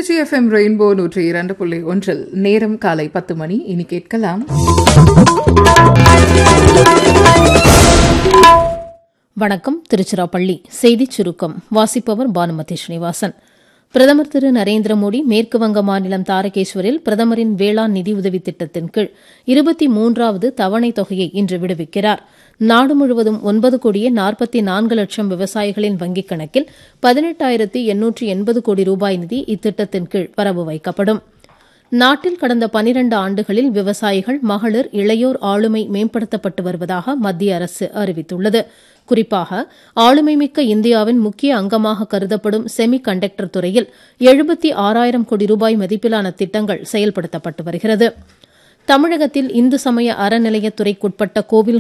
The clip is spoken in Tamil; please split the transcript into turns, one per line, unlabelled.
திருச்சி எஃப்எம் ரெயின்போ நூற்றி இரண்டு புள்ளி ஒன்றில் நேரம் காலை பத்து மணி இனி கேட்கலாம்
வணக்கம் திருச்சிராப்பள்ளி செய்திச் சுருக்கம் வாசிப்பவர் பானுமதி ஸ்ரீனிவாசன் பிரதமர் திரு நரேந்திர மோடி மேற்குவங்க மாநிலம் தாரகேஸ்வரில் பிரதமரின் வேளாண் நிதியுதவி திட்டத்தின் கீழ் இருபத்தி மூன்றாவது தவணை தொகையை இன்று விடுவிக்கிறார் நாடு முழுவதும் ஒன்பது கோடியே நாற்பத்தி நான்கு லட்சம் விவசாயிகளின் வங்கிக் கணக்கில் பதினெட்டாயிரத்தி எண்ணூற்று எண்பது கோடி ரூபாய் நிதி இத்திட்டத்தின் கீழ் வரவு வைக்கப்படும் நாட்டில் கடந்த பனிரண்டு ஆண்டுகளில் விவசாயிகள் மகளிர் இளையோர் ஆளுமை மேம்படுத்தப்பட்டு வருவதாக மத்திய அரசு அறிவித்துள்ளது குறிப்பாக ஆளுமைமிக்க இந்தியாவின் முக்கிய அங்கமாக கருதப்படும் செமி கண்டக்டர் துறையில் எழுபத்தி ஆறாயிரம் கோடி ரூபாய் மதிப்பிலான திட்டங்கள் செயல்படுத்தப்பட்டு வருகிறது தமிழகத்தில் இந்து சமய அறநிலையத்துறைக்குட்பட்ட கோவில்